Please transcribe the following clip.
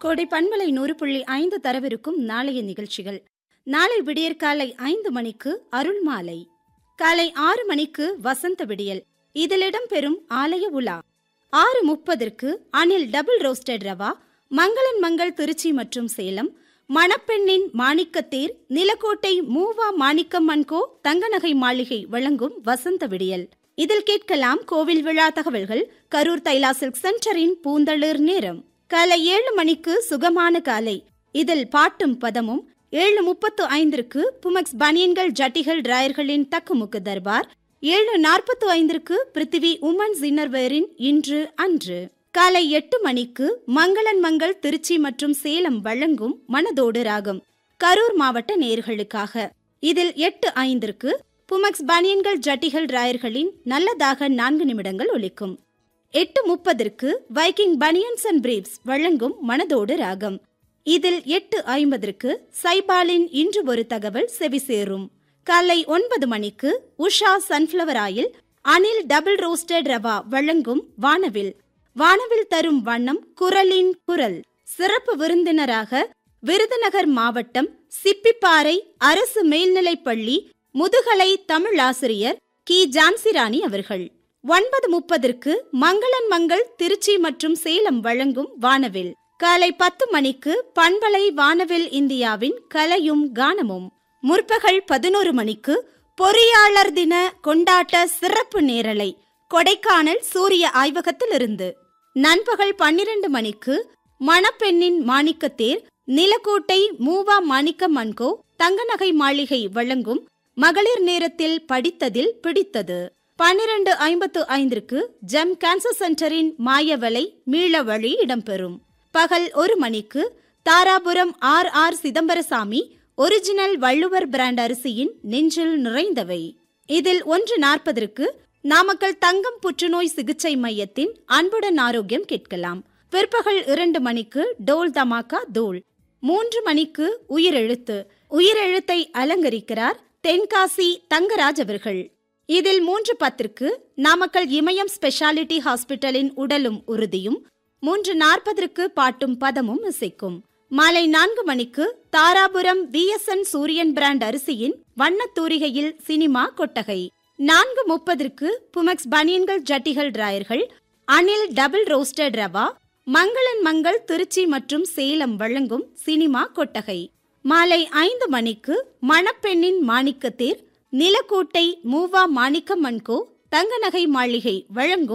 கோடை பண்பலை நூறு புள்ளி ஐந்து தரவிருக்கும் நாளைய நிகழ்ச்சிகள் நாளை விடியற்காலை ஐந்து மணிக்கு அருள் மாலை காலை ஆறு மணிக்கு வசந்த விடியல் இதில் இடம்பெறும் ஆலய உலா ஆறு முப்பதற்கு அனில் டபுள் ரோஸ்டட் ரவா மங்களன் மங்கள் திருச்சி மற்றும் சேலம் மணப்பெண்ணின் மாணிக்கத்தேர் நிலக்கோட்டை மூவா மாணிக்கம்மன் கோ தங்கநகை மாளிகை வழங்கும் வசந்த விடியல் இதில் கேட்கலாம் கோவில் விழா தகவல்கள் கரூர் தைலா சில்க் சென்டரின் பூந்தளிர் நேரம் காலை ஏழு மணிக்கு சுகமான காலை இதில் பாட்டும் பதமும் ஏழு முப்பத்து ஐந்திற்கு புமக்ஸ் பனியன்கள் ஜட்டிகள் டிராயர்களின் தக்குமுக்கு தர்பார் ஏழு நாற்பத்து ஐந்திற்கு பிருத்திவி உமன்ஸ் இன்னர்வேரின் இன்று அன்று காலை எட்டு மணிக்கு மங்களன் மங்கள் திருச்சி மற்றும் சேலம் வழங்கும் மனதோடு ராகம் கரூர் மாவட்ட நேர்களுக்காக இதில் எட்டு ஐந்திற்கு புமக்ஸ் பனியன்கள் ஜட்டிகள் டிராயர்களின் நல்லதாக நான்கு நிமிடங்கள் ஒலிக்கும் எட்டு முப்பதற்கு வைக்கிங் பனியன்ஸ் அண்ட் பிரீப்ஸ் வழங்கும் மனதோடு ராகம் இதில் எட்டு ஐம்பதற்கு சைபாலின் இன்று ஒரு தகவல் செவிசேரும் காலை ஒன்பது மணிக்கு Usha sunflower oil Anil double roasted rava வழங்கும் வானவில் வானவில் தரும் வண்ணம் குரலின் குரல் சிறப்பு விருந்தினராக விருதுநகர் மாவட்டம் சிப்பிப்பாறை அரசு மேல்நிலைப்பள்ளி முதுகலை தமிழ் ஆசிரியர் கி ஜான்சிராணி அவர்கள் ஒன்பது முப்பதற்கு மங்களன் மங்கள் திருச்சி மற்றும் சேலம் வழங்கும் வானவில் காலை பத்து மணிக்கு பண்பலை வானவில் இந்தியாவின் கலையும் கானமும் முற்பகல் பதினோரு மணிக்கு பொறியாளர் தின கொண்டாட்ட சிறப்பு நேரலை கொடைக்கானல் சூரிய ஆய்வகத்திலிருந்து நண்பகல் பன்னிரண்டு மணிக்கு மணப்பெண்ணின் மாணிக்கத்தேர் நிலக்கோட்டை மூவா மாணிக்க மன்கோ தங்கநகை மாளிகை வழங்கும் மகளிர் நேரத்தில் படித்ததில் பிடித்தது பன்னிரண்டு ஐம்பத்து ஐந்திற்கு ஜெம் கேன்சர் சென்டரின் மாயவலை மீள வழி இடம்பெறும் பகல் ஒரு மணிக்கு Dharapuram R R Chidambarasamy original Valluvar brand அரிசியின் நெஞ்சில் நிறைந்தவை இதில் ஒன்று நாற்பதற்கு நாமக்கல் தங்கம் புற்றுநோய் சிகிச்சை மையத்தின் அன்புடன் ஆரோக்கியம் கேட்கலாம் பிற்பகல் இரண்டு மணிக்கு டோல் தமாக்கா தோல் மூன்று மணிக்கு உயிரெழுத்து உயிரெழுத்தை அலங்கரிக்கிறார் தென்காசி தங்கராஜ் அவர்கள் இதில் மூன்று பத்திற்கு நாமக்கல் இமயம் ஸ்பெஷாலிட்டி ஹாஸ்பிட்டலின் உடலும் உறுதியும் மூன்று நாற்பதற்கு பாட்டும் பதமும் இசைக்கும் மாலை நான்கு மணிக்கு தாராபுரம் விஎஸ்என் சூரியன் பிராண்ட் அரிசியின் வண்ணத் தூரிகையில் சினிமா கொட்டகை நான்கு முப்பதற்கு புமக்ஸ் பனியன்கள் ஜட்டிகள் டிராயர்கள் அனில் டபுள் ரோஸ்டட் ரவா மங்களன் மங்கள் திருச்சி மற்றும் சேலம் வழங்கும் சினிமா கொட்டகை மாலை ஐந்து மணிக்கு மணப்பெண்ணின் மாணிக்கத்தேர் நிலக்கோட்டை மூவா மாணிக்கம்மன்கோ தங்கநகை மாளிகை வழங்கும்